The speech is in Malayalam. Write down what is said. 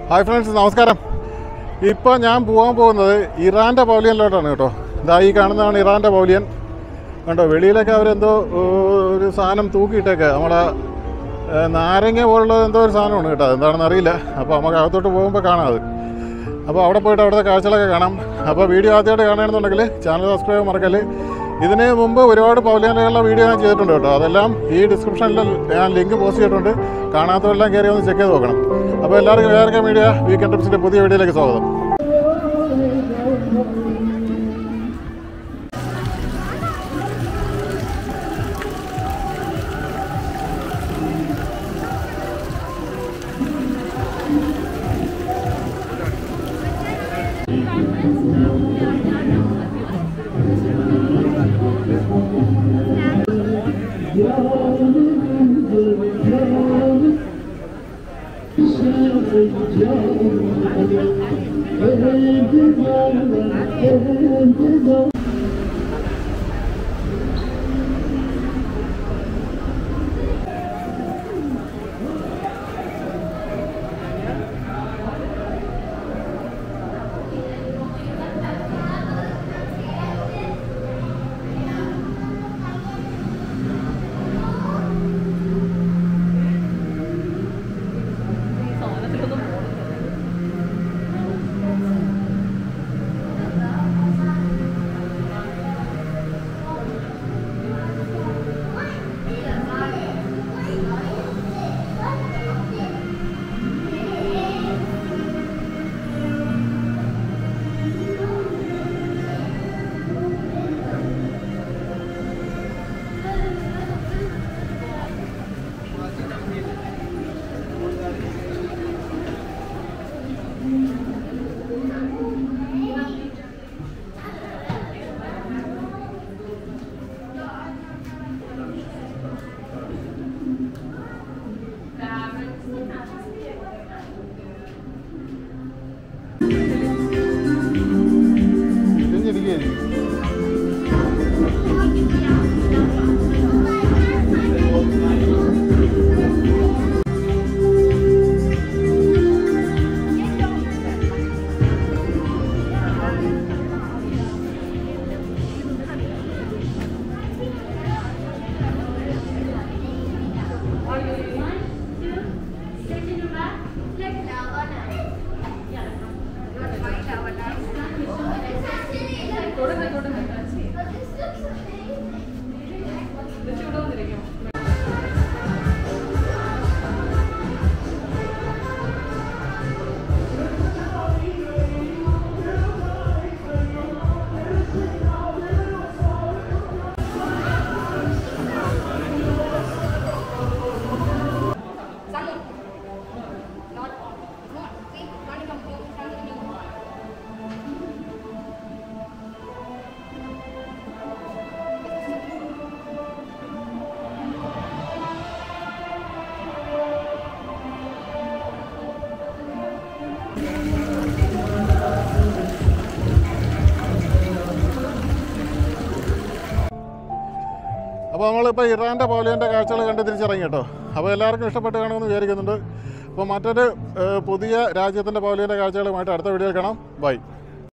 ഹായ് ഫ്രണ്ട്സ് നമസ്കാരം ഇപ്പോൾ ഞാൻ പോകാൻ പോകുന്നത് ഇറാൻ്റെ പവലിയനിലോട്ടാണ് കേട്ടോ ഇതാ ഈ കാണുന്നതാണ് ഇറാൻ്റെ പവലിയൻ കണ്ടോ വെളിയിലൊക്കെ അവരെന്തോ ഏ, ഒരു സാധനം തൂക്കിയിട്ടേക്ക് നമ്മളെ ഏ, നാരങ്ങ പോലുള്ള എന്തോ ഒരു സാധനമാണ് കേട്ടോ എന്താണെന്ന് അറിയില്ല അപ്പോൾ നമുക്ക് അകത്തോട്ട് പോകുമ്പോൾ കാണാം അത് അപ്പോൾ അവിടെ പോയിട്ട് അവിടുത്തെ കാഴ്ചകളൊക്കെ കാണാം അപ്പോൾ വീഡിയോ ആദ്യമായിട്ട് കാണണമെന്നുണ്ടെങ്കിൽ ചാനൽ സബ്സ്ക്രൈബ് മറക്കല് ഇതിന് മുമ്പ് ഒരുപാട് പൗലിയാനുള്ള വീഡിയോ ഞാൻ ചെയ്തിട്ടുണ്ട് കേട്ടോ അതെല്ലാം ഈ ഡിസ്ക്രിപ്ഷനിൽ ഞാൻ ലിങ്ക് പോസ്റ്റ് ചെയ്തിട്ടുണ്ട് കാണാത്തതെല്ലാം കയറി ഒന്ന് ചെക്ക് ചെയ്ത് നോക്കണം അപ്പോൾ എല്ലാവർക്കും വേറെ മീഡിയ വീക്കെൻഡ് ട്രിപ്സിൻ്റെ പുതിയ വീഡിയോയിലേക്ക് സ്വാഗതം അപ്പോൾ നമ്മളിപ്പോൾ ഇറാൻ്റെ പൗലിയൻ്റെ കാഴ്ചകൾ കണ്ട് തിരിച്ചിറങ്ങി കേട്ടോ അപ്പോൾ എല്ലാവർക്കും ഇഷ്ടപ്പെട്ട് കാണുമെന്ന് വിചാരിക്കുന്നുണ്ട് അപ്പോൾ മറ്റൊരു ഏ, പുതിയ രാജ്യത്തിൻ്റെ പൗലിയൻ്റെ കാഴ്ചകളുമായിട്ട് അടുത്ത വീഡിയോയിൽ കാണാം ബൈ